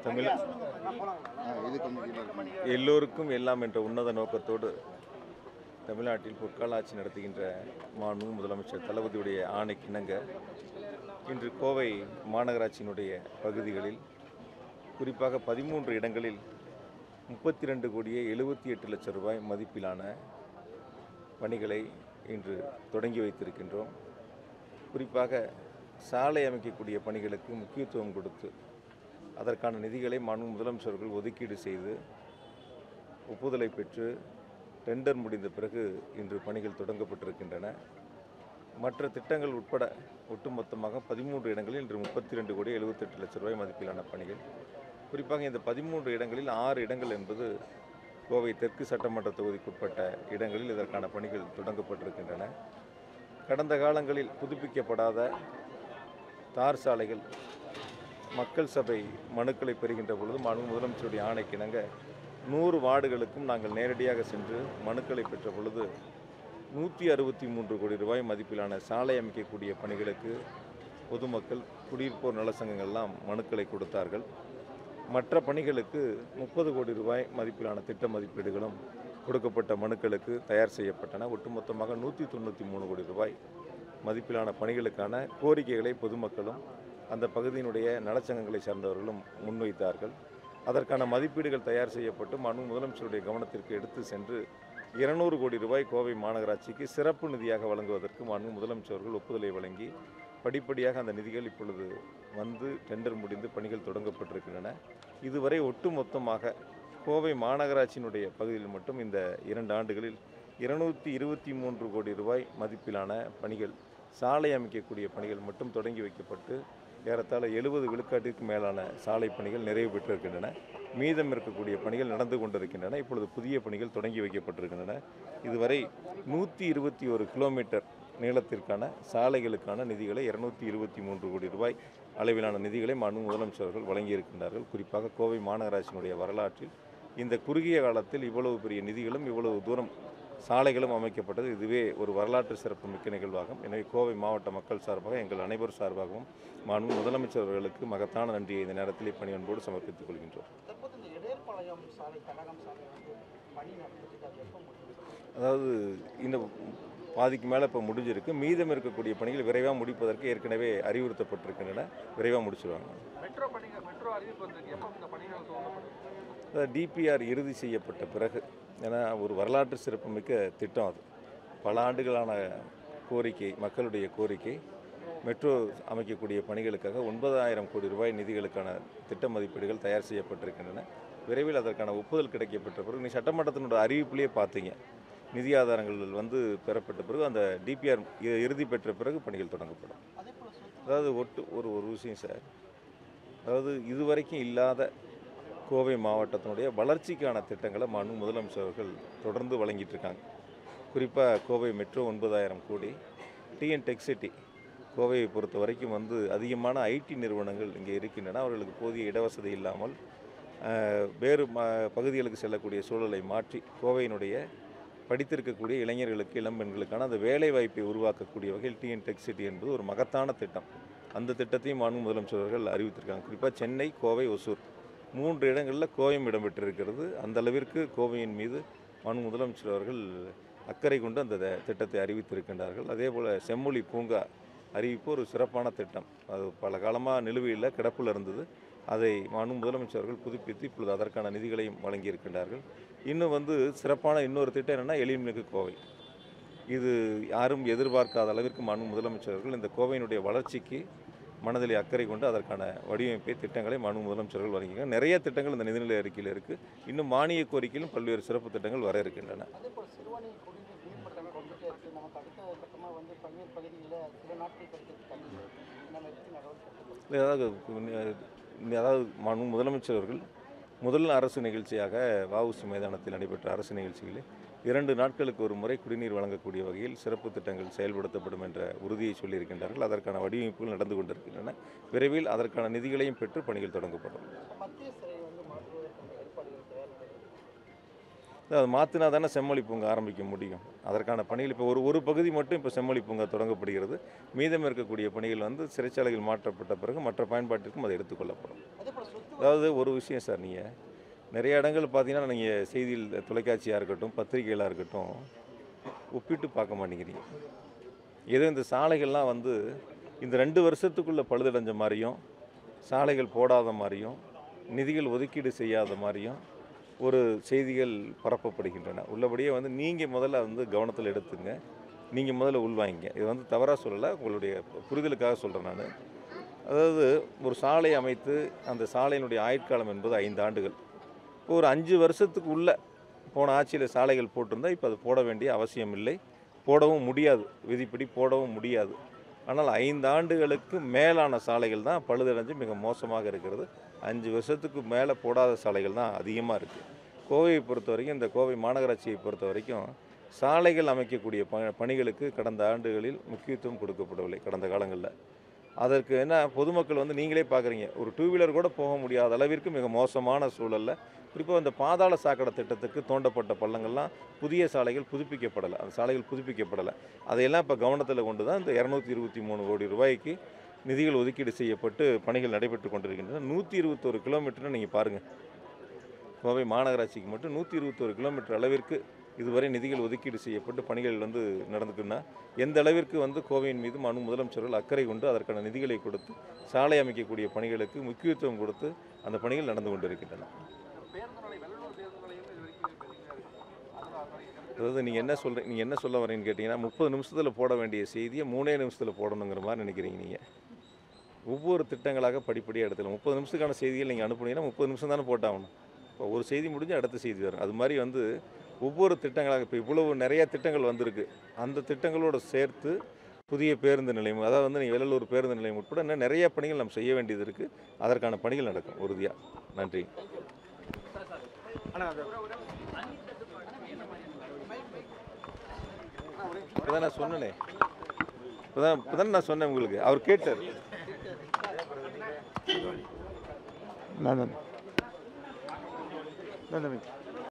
தமிழ் இது கொஞ்சம் கீழே இருக்கு எல்லோருக்கும் எல்லாம் என்ற உன்னத நோக்கத்தோடு தமிழ்நாட்டில் பொற்கால ஆட்சி நடத்துகின்ற மாண்பு முதலமைச்சர் தளபதியுடைய ஆணைக்கிணங்க இன்று கோவை மாநகராட்சியினுடைய பகுதிகளில் குறிப்பாக பதிமூன்று இடங்களில் முப்பத்தி ரெண்டு கோடியே எழுபத்தி எட்டு லட்சம் ரூபாய் மதிப்பிலான பணிகளை இன்று தொடங்கி வைத்திருக்கின்றோம் குறிப்பாக சாலை அமைக்கக்கூடிய பணிகளுக்கு முக்கியத்துவம் கொடுத்து அதற்கான நிதிகளை மாண்பு முதலமைச்சர்கள் ஒதுக்கீடு செய்து ஒப்புதலை பெற்று டெண்டர் முடிந்த பிறகு இன்று பணிகள் தொடங்கப்பட்டிருக்கின்றன மற்ற திட்டங்கள் உட்பட ஒட்டுமொத்தமாக பதிமூன்று இடங்களில் இன்று முப்பத்தி ரெண்டு கோடி எழுபத்தெட்டு லட்சம் ரூபாய் மதிப்பிலான பணிகள் குறிப்பாக இந்த பதிமூன்று இடங்களில் ஆறு இடங்கள் என்பது கோவை தெற்கு சட்டமன்ற தொகுதிக்குட்பட்ட இடங்களில் இதற்கான பணிகள் தொடங்கப்பட்டிருக்கின்றன கடந்த காலங்களில் புதுப்பிக்கப்படாத தார் சாலைகள் மக்கள் சபை மனுக்களை பெறுகின்ற பொழுது மாண்பு முதலமைச்சருடைய ஆணைக்கிணங்க நூறு வார்டுகளுக்கும் நாங்கள் நேரடியாக சென்று மனுக்களை பெற்ற பொழுது நூற்றி அறுபத்தி மூன்று கோடி ரூபாய் மதிப்பிலான சாலை அமைக்கக்கூடிய பணிகளுக்கு பொதுமக்கள் குடியிருப்போர் நலசங்கங்கள்லாம் மனுக்களை கொடுத்தார்கள் மற்ற பணிகளுக்கு முப்பது கோடி ரூபாய் மதிப்பிலான திட்ட மதிப்பீடுகளும் கொடுக்கப்பட்ட மனுக்களுக்கு தயார் செய்யப்பட்டன ஒட்டுமொத்தமாக நூற்றி தொண்ணூற்றி மூணு கோடி ரூபாய் மதிப்பிலான பணிகளுக்கான கோரிக்கைகளை பொதுமக்களும் அந்த பகுதியினுடைய நலச்சங்கங்களை சார்ந்தவர்களும் முன்வைத்தார்கள் அதற்கான மதிப்பீடுகள் தயார் செய்யப்பட்டு மாண்பு முதலமைச்சருடைய கவனத்திற்கு எடுத்து சென்று இருநூறு கோடி ரூபாய் கோவை மாநகராட்சிக்கு சிறப்பு நிதியாக வழங்குவதற்கு மாண்பு முதலமைச்சர்கள் ஒப்புதலை வழங்கி படிப்படியாக அந்த நிதிகள் இப்பொழுது வந்து டெண்டர் முடிந்து பணிகள் தொடங்கப்பட்டிருக்கின்றன இதுவரை ஒட்டுமொத்தமாக கோவை மாநகராட்சியினுடைய பகுதியில் மட்டும் இந்த இரண்டு ஆண்டுகளில் இருநூற்றி இருபத்தி மூன்று கோடி ரூபாய் மதிப்பிலான பணிகள் சாலை அமைக்கக்கூடிய பணிகள் மட்டும் தொடங்கி வைக்கப்பட்டு ஏறத்தாழ எழுபது விழுக்காட்டிற்கு மேலான சாலை பணிகள் நிறைவு பெற்றிருக்கின்றன மீதம் இருக்கக்கூடிய பணிகள் நடந்து கொண்டிருக்கின்றன இப்பொழுது புதிய பணிகள் தொடங்கி வைக்கப்பட்டிருக்கின்றன இதுவரை நூற்றி இருபத்தி ஒரு கிலோமீட்டர் நீளத்திற்கான சாலைகளுக்கான நிதிகளை இருநூத்தி இருபத்தி மூன்று கோடி ரூபாய் அளவிலான நிதிகளை மாண்பு முதலமைச்சர்கள் வழங்கியிருக்கின்றார்கள் குறிப்பாக கோவை மாநகராட்சியினுடைய வரலாற்றில் இந்த குறுகிய காலத்தில் இவ்வளவு பெரிய நிதிகளும் இவ்வளவு தூரம் சாலைகளும் அமைக்கப்பட்டது இதுவே ஒரு வரலாற்று சிறப்பு மிக்க நிகழ்வாகும் எனவே கோவை மாவட்ட மக்கள் சார்பாக எங்கள் அனைவர் சார்பாகவும் மாண்பு முதலமைச்சர் அவர்களுக்கு மகத்தான நன்றியை இந்த நேரத்தில் பணியன்போடு சமர்ப்பித்துக் கொள்கின்றோம் தற்போது இந்த இடையர்பாளையம் சாலை கழகம் சாலை வந்து பணி நடந்துட்டு அது எப்போ முடியும் அதாவது இந்த பாதிக்கு மேலே இப்போ முடிஞ்சிருக்கு மீதம் இருக்கக்கூடிய பணிகள் விரைவாக முடிப்பதற்கு ஏற்கனவே அறிவுறுத்தப்பட்டிருக்கின்றன விரைவாக முடிச்சிருவாங்க மெட்ரோ பணிகள் மெட்ரோ அறிவிப்பு வந்திருக்கு எப்போ இந்த பணிகள் துவங்கப்படும் அதாவது டிபிஆர் இறுதி செய்யப்பட்ட பிறகு ஏன்னா ஒரு வரலாற்று சிறப்புமிக்க திட்டம் அது பல ஆண்டுகளான கோரிக்கை மக்களுடைய கோரிக்கை மெட்ரோ அமைக்கக்கூடிய பணிகளுக்காக ஒன்பதாயிரம் கோடி ரூபாய் நிதிகளுக்கான திட்ட மதிப்பீடுகள் தயார் செய்யப்பட்டிருக்கின்றன விரைவில் அதற்கான ஒப்புதல் கிடைக்கப்பட்ட பிறகு நீ சட்டமன்றத்தினோட அறிவிப்பிலேயே பார்த்தீங்க நிதி ஆதாரங்கள் வந்து பெறப்பட்ட பிறகு அந்த டிபிஆர் இறுதி பெற்ற பிறகு பணிகள் தொடங்கப்படும் அதே போல் சொத்து அதாவது ஒட்டு ஒரு ஒரு விஷயம் சார் அதாவது இதுவரைக்கும் இல்லாத கோவை மாவட்டத்தினுடைய வளர்ச்சிக்கான திட்டங்களை மாண்பு முதலமைச்சர் அவர்கள் தொடர்ந்து வழங்கிட்டு இருக்காங்க குறிப்பாக கோவை மெட்ரோ ஒன்பதாயிரம் கோடி டிஎன் டெக்சிட்டி கோவையை பொறுத்த வரைக்கும் வந்து அதிகமான ஐடி நிறுவனங்கள் இங்கே இருக்கின்றன அவர்களுக்கு போதிய இடவசதி இல்லாமல் அஹ், வேறு ம பகுதிகளுக்கு செல்லக்கூடிய சூழலை மாற்றி கோவையினுடைய படித்திருக்கக்கூடிய இளைஞர்களுக்கு இளம்பெண்களுக்கான அந்த வேலை வாய்ப்பை உருவாக்கக்கூடிய வகையில் டிஎன் டெக் சிட்டி என்பது ஒரு மகத்தான திட்டம் அந்த திட்டத்தையும் மாண்பு முதலமைச்சர் அவர்கள் அறிவித்திருக்காங்க குறிப்பாக சென்னை கோவை ஒசூர் மூன்று இடங்களில் கோயம் இடம்பெற்றிருக்கிறது அந்த அளவிற்கு கோவையின் மீது மாண்பு முதலமைச்சர் அவர்கள் அக்கறை கொண்டு அந்த த- திட்டத்தை அறிவித்திருக்கின்றார்கள் அதே போல் செம்மொழி பூங்கா அறிவிப்பு ஒரு சிறப்பான திட்டம் அது பல காலமாக நிலுவையில் கிடப்பில் இருந்தது அதை மாண்பு முதலமைச்சர் அவர்கள் புதுப்பித்து இப்பொழுது அதற்கான நிதிகளையும் வழங்கியிருக்கின்றார்கள் இன்னும் வந்து சிறப்பான இன்னொரு திட்டம் என்னென்னா எளிமிகு கோவை இது யாரும் எதிர்பார்க்காத அளவிற்கு மாண்பு முதலமைச்சர் அவர்கள் இந்த கோவையினுடைய வளர்ச்சிக்கு மனதிலே அக்கறை கொண்டு அதற்கான வடிவமைப்பை திட்டங்களை மாண்பு முதலமைச்சர்கள் வழங்கியிருக்காங்க நிறைய திட்டங்கள் இந்த நிதிநிலை அறிக்கையில் இருக்குது இன்னும் மானிய கோரிக்கையிலும் பல்வேறு சிறப்பு திட்டங்கள் வர இருக்கின்றன அதே போல் சிறுவாணி குடிநீர் நீர்மட்டம் வந்துட்டே இருக்குது நமக்கு அடுத்த கட்டமாக வந்து பல்வேறு பகுதிகளில் சில நாட்கள் கழித்து தண்ணி நம்ம எடுத்து நடவடிக்கை எடுக்கணும். இல்லை, அதாவது கு- அதாவது மாண்பு முதலமைச்சர் அவர்கள் முதல் அரசு நிகழ்ச்சியாக வஉசி மைதானத்தில் நடைபெற்ற அரசு நிகழ்ச்சிகளில் இரண்டு நாட்களுக்கு ஒரு முறை குடிநீர் வழங்கக்கூடிய வகையில் சிறப்பு திட்டங்கள் செயல்படுத்தப்படும் என்ற உறுதியை சொல்லியிருக்கின்றார்கள் அதற்கான வடிவமைப்புகள் நடந்து கொண்டிருக்கின்றன விரைவில் அதற்கான நிதிகளையும் பெற்று பணிகள் தொடங்கப்படும் மத்திய சிறை வந்து மாற்றுவதற்கான ஏற்பாடுகள் தயார் அதை மாற்றினா தானே செம்மொழி பூங்கா ஆரம்பிக்க முடியும் அதற்கான பணிகள் இப்போ ஒரு ஒரு பகுதி மட்டும் இப்போ செம்மொழி பூங்கா தொடங்கப்படுகிறது மீதம் இருக்கக்கூடிய பணிகள் வந்து சிறைச்சாலைகள் மாற்றப்பட்ட பிறகு மற்ற பயன்பாட்டிற்கும் அது எடுத்துக்கொள்ளப்படும் அதே போல் சொத்து அதாவது ஒரு விஷயம் சார் நீங்கள் நிறைய இடங்கள் பார்த்தீங்கன்னா நீங்கள் செய்தியில் தொலைக்காட்சியாக இருக்கட்டும் பத்திரிகைகளாக இருக்கட்டும் ஒப்பிட்டு பார்க்க மாட்டேங்கிறீங்க ஏதோ இந்த சாலைகள்லாம் வந்து இந்த ரெண்டு வருஷத்துக்குள்ளே பழுதடைஞ்ச மாதிரியும் சாலைகள் போடாத மாதிரியும் நிதிகள் ஒதுக்கீடு செய்யாத மாதிரியும் ஒரு செய்திகள் பரப்பப்படுகின்றன உள்ளபடியே வந்து நீங்கள் முதல்ல வந்து கவனத்தில் எடுத்துங்க நீங்கள் முதல்ல உள்வாங்கிங்க இது வந்து தவறாக சொல்லலை உங்களுடைய புரிதலுக்காக சொல்கிறேன் நான் அதாவது ஒரு சாலை அமைத்து அந்த சாலையினுடைய ஆயுட்காலம் என்பது ஐந்து ஆண்டுகள் இப்போ ஒரு அஞ்சு வருஷத்துக்கு உள்ள போன ஆட்சியில் சாலைகள் போட்டிருந்தா இப்போ அது போட வேண்டிய அவசியம் இல்லை போடவும் முடியாது விதிப்படி போடவும் முடியாது ஆனால் ஐந்து ஆண்டுகளுக்கு மேலான சாலைகள் தான் பழுதடைஞ்சு மிக மோசமாக இருக்கிறது அஞ்சு வருஷத்துக்கு மேலே போடாத சாலைகள் தான் அதிகமாக இருக்குது கோவையை பொறுத்த வரைக்கும் இந்த கோவை மாநகராட்சியை பொறுத்த வரைக்கும் சாலைகள் அமைக்கக்கூடிய ப பணிகளுக்கு கடந்த ஆண்டுகளில் முக்கியத்துவம் கொடுக்கப்படவில்லை கடந்த காலங்களில் அதற்கு என்ன பொதுமக்கள் வந்து நீங்களே பார்க்குறீங்க ஒரு டூ வீலர் கூட போக முடியாத அளவிற்கு மிக மோசமான சூழலில் குறிப்பாக இந்த பாதாள சாக்கடை திட்டத்துக்கு தோண்டப்பட்ட பள்ளங்கள்லாம் புதிய சாலைகள் புதுப்பிக்கப்படலை அந்த சாலைகள் புதுப்பிக்கப்படலை அதையெல்லாம் இப்போ கவனத்தில் கொண்டு தான் இந்த இரநூத்தி இருபத்தி மூணு கோடி ரூபாய்க்கு நிதிகள் ஒதுக்கீடு செய்யப்பட்டு பணிகள் நடைபெற்று கொண்டிருக்கின்றன நூற்றி இருபத்தோரு கிலோமீட்டர்னு நீங்கள் பாருங்கள் கோவை மாநகராட்சிக்கு மட்டும் நூற்றி இருபத்தோரு கிலோமீட்டர் அளவிற்கு இதுவரை நிதிகள் ஒதுக்கீடு செய்யப்பட்டு பணிகள் வந்து நடந்துக்குன்னா எந்த அளவிற்கு வந்து கோவையின் மீது மனு முதலமைச்சர்கள் அக்கறை கொண்டு அதற்கான நிதிகளை கொடுத்து சாலை அமைக்கக்கூடிய பணிகளுக்கு முக்கியத்துவம் கொடுத்து அந்த பணிகள் நடந்து கொண்டிருக்கின்றன பேருந்து நிலை வெள்ளலூர் பேருந்து நிலையம் இது வரைக்கும் பெண்டிங்காக இருக்கு அதனால அது வரைக்கும் அதாவது நீங்கள் என்ன சொல்கிறீங்க நீங்கள் என்ன சொல்ல வரீங்கன்னு கேட்டிங்கன்னா முப்பது நிமிஷத்தில் போட வேண்டிய செய்தியை மூணே நிமிஷத்தில் போடணுங்கிற மாதிரி நினைக்கிறீங்க நீங்கள் ஒவ்வொரு திட்டங்களாக படிப்படியாக எடுத்துக்கலாம் முப்பது நிமிஷத்துக்கான செய்திகள் நீங்கள் அனுப்புனீங்கன்னா முப்பது நிமிஷம் தானே போட்டாகணும் இப்போ ஒரு செய்தி முடிஞ்சு அடுத்த செய்தி வரும் அது மாதிரி வந்து ஒவ்வொரு திட்டங்களாக இப்போ இவ்வளவு நிறைய திட்டங்கள் வந்திருக்கு அந்த திட்டங்களோடு சேர்த்து புதிய பேருந்து நிலையம் அதாவது வந்து நீங்கள் வெள்ளலூர் பேருந்து நிலையம் உட்பட இன்னும் நிறைய பணிகள் நம்ம செய்ய வேண்டியது இருக்குது அதற்கான பணிகள் நடக்கும் உறுதியாக நன்றி இப்போ நான் சொன்னேனே இப்போ தான் இப்போ நான் சொன்னேன் உங்களுக்கு அவர் கேட்டார் நான் நான் நான்